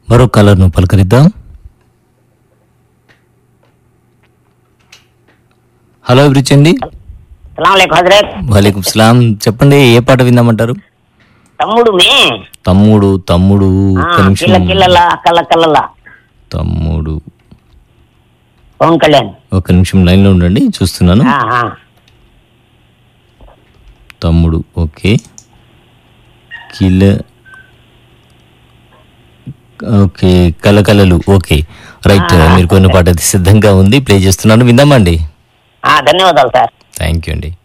మరో కలర్ను పలకరిద్దాం హలో అభిరుచి అండి సలాంలేకు హజరత్ వాలేకుం సలాం చెప్పండి ఏ పాట విందామంటారు తమ్ముడు మే తమ్ముడు తమ్ముడు ఆ, ఒక్క కిల్ల నిమిషం కిల్లల కల్ల కల్లల తమ్ముడు పవన్ కళ్యాణ్ ఒక నిమిషం లైన్లో ఉండండి చూస్తున్నాను ఆ, ఆ. తమ్ముడు ఓకే కిల ఓకే కలకలలు ఓకే రైట్ మీరు కొన్ని పాట అయితే సిద్ధంగా ఉంది ప్లే చేస్తున్నాను విందామండి ఆ, ధన్యవాదాలు సార్ థ్యాంక్ యూ అండి